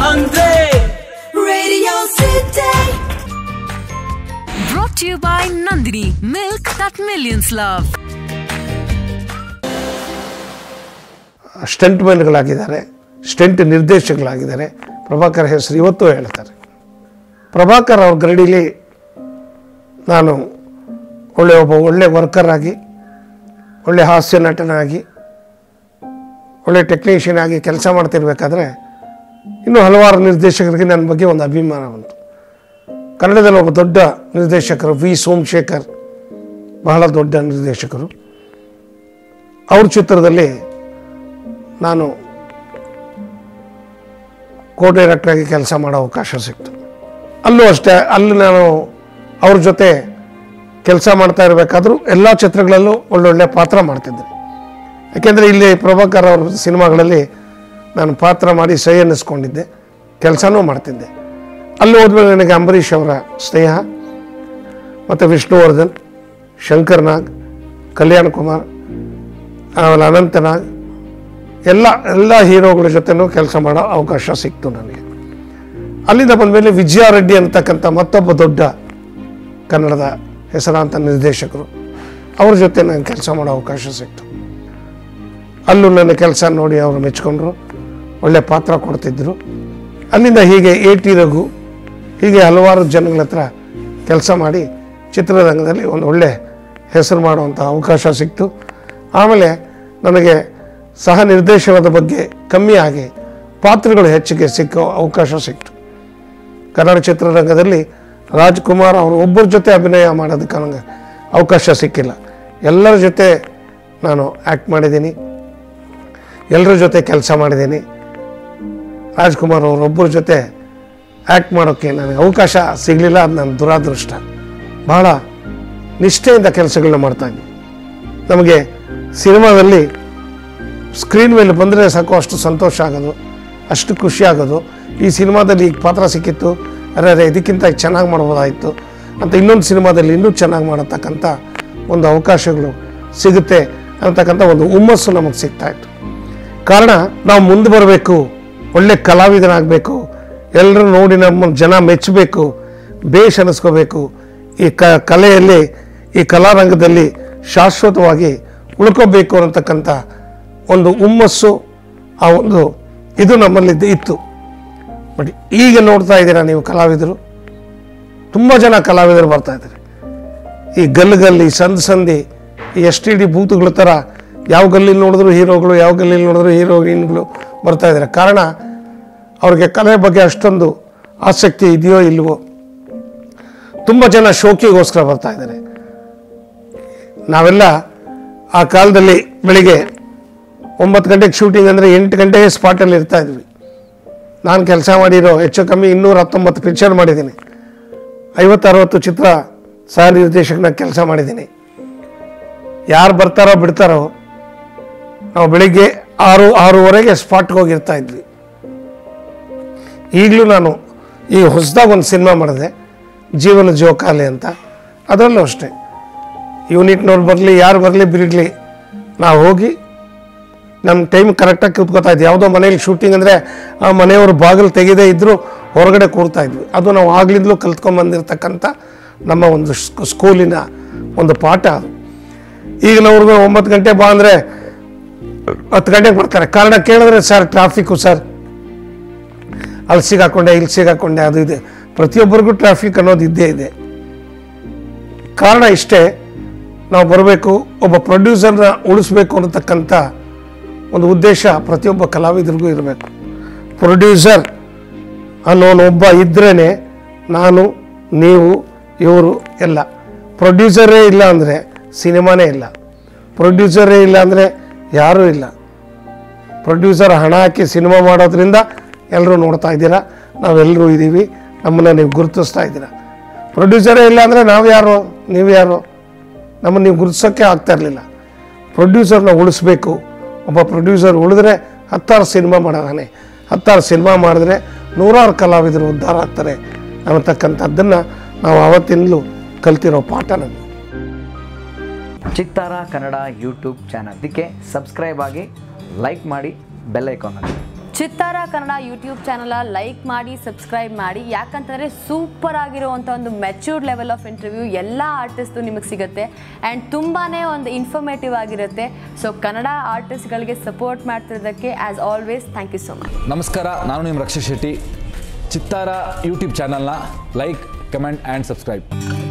ಅಂದ್ರೆ Radio City. Brought to you by Nandini, milk that millions love. Stunt ಮ್ಯಾನ್ಗಳಾಗಿದ್ದಾರೆ stunt ನಿರ್ದೇಶಕಗಳಾಗಿದ್ದಾರೆ ಪ್ರಭಾಕರ್ ಹೆಸರು ಇವತ್ತು ಹೇಳ್ತಾರೆ ಪ್ರಭಾಕರ್ ಅವ್ರ ಗರಡಿಲಿ ನಾನು ಒಳ್ಳೆ ಒಬ್ಬ ಒಳ್ಳೆ ವರ್ಕರ್ ಆಗಿ ಒಳ್ಳೆ ಹಾಸ್ಯ ನಟನಾಗಿ ಒಳ್ಳೆ ಟೆಕ್ನಿಷಿಯನ್ ಆಗಿ ಕೆಲಸ ಮಾಡ್ತಿರ್ಬೇಕಾದ್ರೆ ಇನ್ನೂ ಹಲವಾರು ನಿರ್ದೇಶಕರಿಗೆ ನನ್ನ ಬಗ್ಗೆ ಒಂದು ಅಭಿಮಾನ ಬಂತು ಕನ್ನಡದಲ್ಲಿ ಒಬ್ಬ ದೊಡ್ಡ ನಿರ್ದೇಶಕರು ವಿ ಸೋಮಶೇಖರ್ ಬಹಳ ದೊಡ್ಡ ನಿರ್ದೇಶಕರು ಅವ್ರ ಚಿತ್ರದಲ್ಲಿ ನಾನು ಕೋ ಡೈರೆಕ್ಟ್ರಾಗಿ ಕೆಲಸ ಮಾಡೋ ಅವಕಾಶ ಸಿಕ್ತು ಅಲ್ಲೂ ಅಷ್ಟೇ ಅಲ್ಲಿ ನಾನು ಅವ್ರ ಜೊತೆ ಕೆಲಸ ಮಾಡ್ತಾ ಇರಬೇಕಾದ್ರೂ ಎಲ್ಲ ಚಿತ್ರಗಳಲ್ಲೂ ಒಳ್ಳೊಳ್ಳೆ ಪಾತ್ರ ಮಾಡ್ತಿದ್ದೆ ಯಾಕೆಂದರೆ ಇಲ್ಲಿ ಪ್ರಭಾಕರ್ ಅವ್ರ ಸಿನಿಮಾಗಳಲ್ಲಿ ನಾನು ಪಾತ್ರ ಮಾಡಿ ಸೈ ಅನ್ನಿಸ್ಕೊಂಡಿದ್ದೆ ಕೆಲಸನೂ ಮಾಡ್ತಿದ್ದೆ ಅಲ್ಲಿ ಹೋದ್ಮೇಲೆ ನನಗೆ ಅಂಬರೀಷ್ ಅವರ ಸ್ನೇಹ ಮತ್ತು ವಿಷ್ಣುವರ್ಧನ್ ಶಂಕರ್ ನಾಗ್ ಕಲ್ಯಾಣ್ ಕುಮಾರ್ ಆಮೇಲೆ ಅನಂತನಾಗ್ ಎಲ್ಲ ಎಲ್ಲ ಹೀರೋಗಳ ಜೊತೆನೂ ಕೆಲಸ ಮಾಡೋ ಅವಕಾಶ ಸಿಕ್ತು ನನಗೆ ಅಲ್ಲಿಂದ ಬಂದಮೇಲೆ ವಿಜಯ ರೆಡ್ಡಿ ಅಂತಕ್ಕಂಥ ಮತ್ತೊಬ್ಬ ದೊಡ್ಡ ಕನ್ನಡದ ಹೆಸರಾಂತ ನಿರ್ದೇಶಕರು ಅವ್ರ ಜೊತೆ ನಾನು ಕೆಲಸ ಮಾಡೋ ಅವಕಾಶ ಸಿಕ್ತು ಅಲ್ಲೂ ನನ್ನ ಕೆಲಸ ನೋಡಿ ಅವರು ಮೆಚ್ಕೊಂಡ್ರು ಒಳ್ಳೆ ಪಾತ್ರ ಕೊಡ್ತಿದ್ರು ಅಲ್ಲಿಂದ ಹೀಗೆ ಎ ಟಿ ರಘು ಹೀಗೆ ಹಲವಾರು ಜನಗಳ ಹತ್ರ ಕೆಲಸ ಮಾಡಿ ಚಿತ್ರರಂಗದಲ್ಲಿ ಒಂದು ಒಳ್ಳೆ ಹೆಸರು ಮಾಡುವಂಥ ಅವಕಾಶ ಸಿಕ್ತು ಆಮೇಲೆ ನನಗೆ ಸಹ ನಿರ್ದೇಶನದ ಬಗ್ಗೆ ಕಮ್ಮಿ ಆಗಿ ಪಾತ್ರಗಳು ಹೆಚ್ಚಿಗೆ ಸಿಕ್ಕೋ ಅವಕಾಶ ಸಿಕ್ತು ಕನ್ನಡ ಚಿತ್ರರಂಗದಲ್ಲಿ ರಾಜ್ಕುಮಾರ್ ಅವರು ಒಬ್ಬರ ಜೊತೆ ಅಭಿನಯ ಮಾಡೋದಕ್ಕೆ ನನಗೆ ಅವಕಾಶ ಸಿಕ್ಕಿಲ್ಲ ಎಲ್ಲರ ಜೊತೆ ನಾನು ಆ್ಯಕ್ಟ್ ಮಾಡಿದ್ದೀನಿ ಎಲ್ಲರ ಜೊತೆ ಕೆಲಸ ಮಾಡಿದ್ದೀನಿ ರಾಜ್ಕುಮಾರ್ ಅವರೊಬ್ಬರ ಜೊತೆ ಆ್ಯಕ್ಟ್ ಮಾಡೋಕ್ಕೆ ನನಗೆ ಅವಕಾಶ ಸಿಗಲಿಲ್ಲ ಅದು ನನ್ನ ದುರಾದೃಷ್ಟ ಬಹಳ ನಿಷ್ಠೆಯಿಂದ ಕೆಲಸಗಳನ್ನ ಮಾಡ್ತಾಯಿದ್ದೆ ನಮಗೆ ಸಿನಿಮಾದಲ್ಲಿ ಸ್ಕ್ರೀನ್ ಮೇಲೆ ಬಂದರೆ ಸಾಕು ಅಷ್ಟು ಸಂತೋಷ ಆಗೋದು ಅಷ್ಟು ಖುಷಿ ಆಗೋದು ಈ ಸಿನಿಮಾದಲ್ಲಿ ಈಗ ಪಾತ್ರ ಸಿಕ್ಕಿತ್ತು ಅರೆ ಅರೆ ಇದಕ್ಕಿಂತ ಚೆನ್ನಾಗಿ ಮಾಡ್ಬೋದಾಯಿತು ಅಂತ ಇನ್ನೊಂದು ಸಿನಿಮಾದಲ್ಲಿ ಇನ್ನೂ ಚೆನ್ನಾಗಿ ಮಾಡತಕ್ಕಂಥ ಒಂದು ಅವಕಾಶಗಳು ಸಿಗುತ್ತೆ ಅಂತಕ್ಕಂಥ ಒಂದು ಹುಮ್ಮಸ್ಸು ನಮಗೆ ಸಿಗ್ತಾಯಿತ್ತು ಕಾರಣ ನಾವು ಮುಂದೆ ಬರಬೇಕು ಒಳ್ಳೆ ಕಲಾವಿದನಾಗಬೇಕು ಎಲ್ಲರೂ ನೋಡಿ ನಮ್ಮ ಜನ ಮೆಚ್ಚಬೇಕು ಬೇಷ್ ಅನ್ನಿಸ್ಕೋಬೇಕು ಈ ಕ ಕಲೆಯಲ್ಲಿ ಈ ಕಲಾರಂಗದಲ್ಲಿ ಶಾಶ್ವತವಾಗಿ ಉಳ್ಕೋಬೇಕು ಅನ್ನತಕ್ಕಂಥ ಒಂದು ಹುಮ್ಮಸ್ಸು ಆ ಒಂದು ಇದು ನಮ್ಮಲ್ಲಿ ಇತ್ತು ಬಟ್ ಈಗ ನೋಡ್ತಾ ಇದ್ದೀರಾ ನೀವು ಕಲಾವಿದರು ತುಂಬ ಜನ ಕಲಾವಿದರು ಬರ್ತಾ ಇದ್ದಾರೆ ಈ ಗಲ್ಲು ಗಲ್ಲಿ ಸಂದ್ ಸಂದಿ ಈ ಎಸ್ ಟಿ ಡಿ ಬೂತ್ಗಳ ಥರ ಯಾವ ಗಲ್ಲಿಲಿ ನೋಡಿದ್ರು ಹೀರೋಗಳು ಯಾವ ಗಲ್ಲಿಲಿ ನೋಡಿದ್ರು ಹೀರೋಯಿನ್ಗಳು ಬರ್ತಾ ಇದ್ದಾರೆ ಕಾರಣ ಅವ್ರಿಗೆ ಕಲೆ ಬಗ್ಗೆ ಅಷ್ಟೊಂದು ಆಸಕ್ತಿ ಇದೆಯೋ ಇಲ್ವೋ ತುಂಬ ಜನ ಶೋಕಿಗೋಸ್ಕರ ಬರ್ತಾ ಇದ್ದಾರೆ ನಾವೆಲ್ಲ ಆ ಕಾಲದಲ್ಲಿ ಬೆಳಿಗ್ಗೆ ಒಂಬತ್ತು ಗಂಟೆಗೆ ಶೂಟಿಂಗ್ ಅಂದರೆ ಎಂಟು ಗಂಟೆಗೆ ಸ್ಪಾಟಲ್ಲಿ ಇರ್ತಾ ಇದ್ವಿ ನಾನು ಕೆಲಸ ಮಾಡಿರೋ ಹೆಚ್ಚು ಕಮ್ಮಿ ಇನ್ನೂರ ಹತ್ತೊಂಬತ್ತು ಪಿಕ್ಚರ್ ಮಾಡಿದ್ದೀನಿ ಐವತ್ತು ಅರವತ್ತು ಚಿತ್ರ ಸಹ ನಿರ್ದೇಶಕನ ಕೆಲಸ ಮಾಡಿದ್ದೀನಿ ಯಾರು ಬರ್ತಾರೋ ಬಿಡ್ತಾರೋ ನಾವು ಬೆಳಿಗ್ಗೆ ಆರು ಆರೂವರೆಗೆ ಸ್ಪಾಟ್ಗೆ ಹೋಗಿರ್ತಾ ಇದ್ವಿ ಈಗಲೂ ನಾನು ಈ ಹೊಸದಾಗಿ ಒಂದು ಸಿನಿಮಾ ಮಾಡಿದೆ ಜೀವನ ಜೋಕಾಲಿ ಅಂತ ಅದರಲ್ಲೂ ಅಷ್ಟೇ ಯೂನಿಟ್ನವ್ರು ಬರಲಿ ಯಾರು ಬರಲಿ ಬಿಡಲಿ ನಾವು ಹೋಗಿ ನಮ್ಮ ಟೈಮ್ ಕರೆಕ್ಟಾಗಿ ಕೂತ್ಕೋತಾ ಇದ್ವಿ ಯಾವುದೋ ಮನೇಲಿ ಶೂಟಿಂಗ್ ಅಂದರೆ ಆ ಮನೆಯವರು ಬಾಗಿಲು ತೆಗೆದೇ ಇದ್ದರೂ ಹೊರಗಡೆ ಕೂರ್ತಾ ಇದ್ವಿ ಅದು ನಾವು ಆಗ್ಲಿಂದಲೂ ಕಲ್ತ್ಕೊಂಬಂದಿರ್ತಕ್ಕಂಥ ನಮ್ಮ ಒಂದು ಸ್ಕ್- ಸ್ಕೂಲಿನ ಒಂದು ಪಾಠ ಅದು ಈಗಿನವ್ರಿಗೆ ಒಂಬತ್ತು ಗಂಟೆ ಬಾ ಅಂದರೆ ಹತ್ತು ಗಂಟೆಗೆ ಬರ್ತಾರೆ ಕಾರಣ ಕೇಳಿದ್ರೆ ಸರ್ ಟ್ರಾಫಿಕ್ಕು ಸರ್ ಅಲ್ಲಿ ಸಿಗಾಕೊಂಡೆ ಇಲ್ಲಿ ಸಿಗಾಕೊಂಡೆ ಅದು ಇದೆ ಪ್ರತಿಯೊಬ್ಬರಿಗೂ ಟ್ರಾಫಿಕ್ ಅನ್ನೋದು ಇದ್ದೇ ಇದೆ ಕಾರಣ ಇಷ್ಟೇ ನಾವು ಬರಬೇಕು ಒಬ್ಬ ಪ್ರೊಡ್ಯೂಸರ್ನ ಉಳಿಸ್ಬೇಕು ಅನ್ನತಕ್ಕಂಥ ಒಂದು ಉದ್ದೇಶ ಪ್ರತಿಯೊಬ್ಬ ಕಲಾವಿದರಿಗೂ ಇರಬೇಕು ಪ್ರೊಡ್ಯೂಸರ್ ಅನ್ನೋನೊಬ್ಬ ಇದ್ರೇ ನಾನು ನೀವು ಇವರು ಎಲ್ಲ ಪ್ರೊಡ್ಯೂಸರೇ ಇಲ್ಲ ಅಂದರೆ ಸಿನಿಮಾನೇ ಇಲ್ಲ ಪ್ರೊಡ್ಯೂಸರೇ ಇಲ್ಲ ಅಂದರೆ ಯಾರೂ ಇಲ್ಲ ಪ್ರೊಡ್ಯೂಸರ್ ಹಣ ಹಾಕಿ ಸಿನಿಮಾ ಮಾಡೋದ್ರಿಂದ ಎಲ್ಲರೂ ನೋಡ್ತಾ ಇದ್ದೀರಾ ನಾವೆಲ್ಲರೂ ಇದ್ದೀವಿ ನಮ್ಮನ್ನು ನೀವು ಗುರುತಿಸ್ತಾ ಇದ್ದೀರಾ ಪ್ರೊಡ್ಯೂಸರೇ ಇಲ್ಲ ಅಂದರೆ ನಾವು ಯಾರು ನೀವು ಯಾರು ನಮ್ಮನ್ನು ನೀವು ಗುರುತಿಸೋಕ್ಕೆ ಆಗ್ತಾ ಇರಲಿಲ್ಲ ಪ್ರೊಡ್ಯೂಸರ್ನ ಉಳಿಸ್ಬೇಕು ಒಬ್ಬ ಪ್ರೊಡ್ಯೂಸರ್ ಉಳಿದ್ರೆ ಹತ್ತಾರು ಸಿನಿಮಾ ಮಾಡೋದಾನೆ ಹತ್ತಾರು ಸಿನಿಮಾ ಮಾಡಿದ್ರೆ ನೂರಾರು ಕಲಾವಿದರು ಉದ್ಧಾರ ಆಗ್ತಾರೆ ಅನ್ನತಕ್ಕಂಥದ್ದನ್ನು ನಾವು ಆವತ್ತಿಂದಲೂ ಕಲ್ತಿರೋ ಪಾಠ ನಮಗೆ ಚಿತ್ತಾರ ಕನ್ನಡ ಯೂಟ್ಯೂಬ್ ಚಾನಲ್ ಇದಕ್ಕೆ ಸಬ್ಸ್ಕ್ರೈಬ್ ಆಗಿ ಲೈಕ್ ಮಾಡಿ ಬೆಲ್ ಐಕಾನ್ ಅಲ್ಲಿ Chittara Kannada YouTube channel like ಮಾಡಿ ಸಬ್ಸ್ಕ್ರೈಬ್ ಮಾಡಿ ಯಾಕಂತಂದರೆ ಸೂಪರ್ ಆಗಿರುವಂಥ ಒಂದು ಮೆಚ್ಯೂರ್ಡ್ ಲೆವೆಲ್ ಆಫ್ ಇಂಟರ್ವ್ಯೂ ಎಲ್ಲ ಆರ್ಟಿಸ್ಟು ನಿಮಗೆ ಸಿಗುತ್ತೆ ಆ್ಯಂಡ್ ತುಂಬಾ ಒಂದು ಇನ್ಫಾರ್ಮೇಟಿವ್ ಆಗಿರುತ್ತೆ ಸೊ ಕನ್ನಡ ಆರ್ಟಿಸ್ಟ್ಗಳಿಗೆ ಸಪೋರ್ಟ್ ಮಾಡ್ತಿರೋದಕ್ಕೆ as always thank you so much ನಮಸ್ಕಾರ ನಾನು ನಿಮ್ಮ ರಕ್ಷಾ ಶೆಟ್ಟಿ ಚಿತ್ತಾರ ಯೂಟ್ಯೂಬ್ ಚಾನಲ್ನ ಲೈಕ್ ಕಮೆಂಟ್ ಆ್ಯಂಡ್ ಸಬ್ಸ್ಕ್ರೈಬ್